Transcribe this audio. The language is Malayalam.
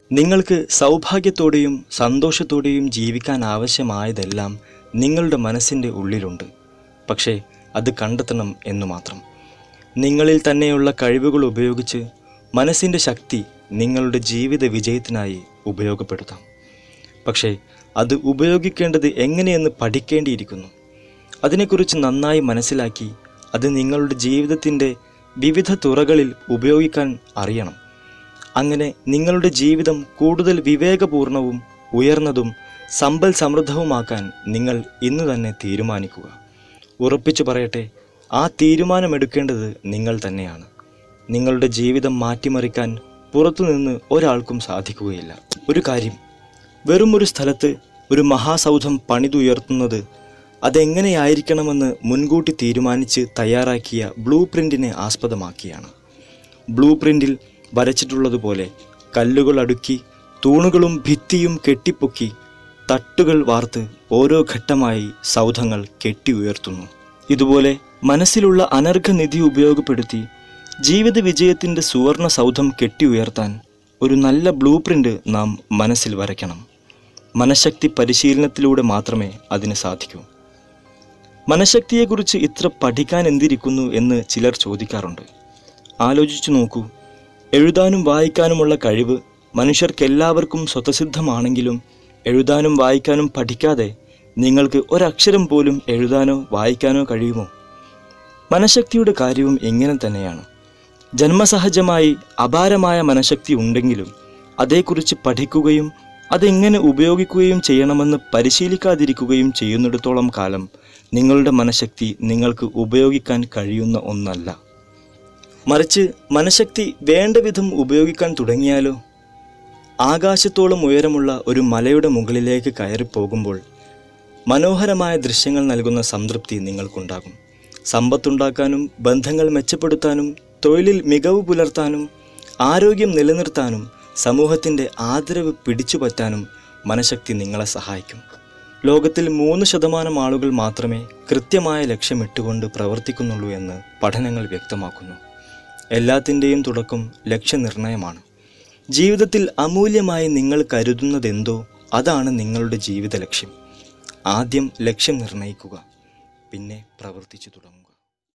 നിങ്ങൾക്ക് സൗഭാഗ്യത്തോടെയും സന്തോഷത്തോടെയും ജീവിക്കാൻ ആവശ്യമായതെല്ലാം നിങ്ങളുടെ മനസ്സിൻ്റെ ഉള്ളിലുണ്ട് പക്ഷേ അത് കണ്ടെത്തണം എന്നു മാത്രം നിങ്ങളിൽ തന്നെയുള്ള കഴിവുകൾ ഉപയോഗിച്ച് മനസ്സിൻ്റെ ശക്തി നിങ്ങളുടെ ജീവിത വിജയത്തിനായി ഉപയോഗപ്പെടുത്താം പക്ഷേ അത് ഉപയോഗിക്കേണ്ടത് എങ്ങനെയെന്ന് പഠിക്കേണ്ടിയിരിക്കുന്നു അതിനെക്കുറിച്ച് നന്നായി മനസ്സിലാക്കി അത് നിങ്ങളുടെ ജീവിതത്തിൻ്റെ വിവിധ തുറകളിൽ ഉപയോഗിക്കാൻ അറിയണം അങ്ങനെ നിങ്ങളുടെ ജീവിതം കൂടുതൽ വിവേകപൂർണവും ഉയർന്നതും സമ്പൽ സമൃദ്ധവുമാക്കാൻ നിങ്ങൾ ഇന്ന് തന്നെ തീരുമാനിക്കുക ഉറപ്പിച്ചു പറയട്ടെ ആ തീരുമാനമെടുക്കേണ്ടത് നിങ്ങൾ തന്നെയാണ് നിങ്ങളുടെ ജീവിതം മാറ്റിമറിക്കാൻ പുറത്തുനിന്ന് ഒരാൾക്കും സാധിക്കുകയില്ല ഒരു കാര്യം വെറും ഒരു സ്ഥലത്ത് ഒരു മഹാസൗധം പണിതുയർത്തുന്നത് അതെങ്ങനെയായിരിക്കണമെന്ന് മുൻകൂട്ടി തീരുമാനിച്ച് തയ്യാറാക്കിയ ബ്ലൂ പ്രിന്റിനെ ആസ്പദമാക്കിയാണ് ബ്ലൂ പ്രിന്റിൽ വരച്ചിട്ടുള്ളതുപോലെ കല്ലുകൾ അടുക്കി തൂണുകളും ഭിത്തിയും കെട്ടിപ്പൊക്കി തട്ടുകൾ വാർത്ത് ഓരോ ഘട്ടമായി സൗധങ്ങൾ കെട്ടി ഉയർത്തുന്നു ഇതുപോലെ മനസ്സിലുള്ള അനർഘനിധി ഉപയോഗപ്പെടുത്തി ജീവിത വിജയത്തിൻ്റെ സുവർണ സൗധം കെട്ടി ഉയർത്താൻ ഒരു നല്ല ബ്ലൂ പ്രിന്റ് നാം മനസ്സിൽ വരയ്ക്കണം മനഃശക്തി പരിശീലനത്തിലൂടെ മാത്രമേ അതിന് സാധിക്കൂ മനഃശക്തിയെക്കുറിച്ച് ഇത്ര പഠിക്കാൻ എന്തിരിക്കുന്നു എന്ന് ചിലർ ചോദിക്കാറുണ്ട് ആലോചിച്ചു നോക്കൂ എഴുതാനും വായിക്കാനുമുള്ള കഴിവ് മനുഷ്യർക്കെല്ലാവർക്കും സ്വതസിദ്ധമാണെങ്കിലും എഴുതാനും വായിക്കാനും പഠിക്കാതെ നിങ്ങൾക്ക് ഒരക്ഷരം പോലും എഴുതാനോ വായിക്കാനോ കഴിയുമോ മനഃശക്തിയുടെ കാര്യവും ഇങ്ങനെ തന്നെയാണ് ജന്മസഹജമായി അപാരമായ മനഃശക്തി ഉണ്ടെങ്കിലും അതേക്കുറിച്ച് പഠിക്കുകയും അതെങ്ങനെ ഉപയോഗിക്കുകയും ചെയ്യണമെന്ന് പരിശീലിക്കാതിരിക്കുകയും ചെയ്യുന്നിടത്തോളം കാലം നിങ്ങളുടെ മനഃശക്തി നിങ്ങൾക്ക് ഉപയോഗിക്കാൻ കഴിയുന്ന ഒന്നല്ല മറിച്ച് മനഃശക്തി വേണ്ട വിധം ഉപയോഗിക്കാൻ തുടങ്ങിയാലോ ആകാശത്തോളം ഉയരമുള്ള ഒരു മലയുടെ മുകളിലേക്ക് കയറി പോകുമ്പോൾ മനോഹരമായ ദൃശ്യങ്ങൾ നൽകുന്ന സംതൃപ്തി നിങ്ങൾക്കുണ്ടാകും സമ്പത്തുണ്ടാക്കാനും ബന്ധങ്ങൾ മെച്ചപ്പെടുത്താനും തൊഴിലിൽ മികവ് പുലർത്താനും ആരോഗ്യം നിലനിർത്താനും സമൂഹത്തിൻ്റെ ആദരവ് പിടിച്ചുപറ്റാനും മനഃശക്തി നിങ്ങളെ സഹായിക്കും ലോകത്തിൽ മൂന്ന് ശതമാനം ആളുകൾ മാത്രമേ കൃത്യമായ ലക്ഷ്യമിട്ടുകൊണ്ട് പ്രവർത്തിക്കുന്നുള്ളൂ എന്ന് പഠനങ്ങൾ വ്യക്തമാക്കുന്നു എല്ലാത്തിൻ്റെയും തുടക്കം ലക്ഷ്യനിർണയമാണ് ജീവിതത്തിൽ അമൂല്യമായി നിങ്ങൾ കരുതുന്നതെന്തോ അതാണ് നിങ്ങളുടെ ജീവിത ലക്ഷ്യം ആദ്യം ലക്ഷ്യം നിർണയിക്കുക പിന്നെ പ്രവർത്തിച്ചു തുടങ്ങുക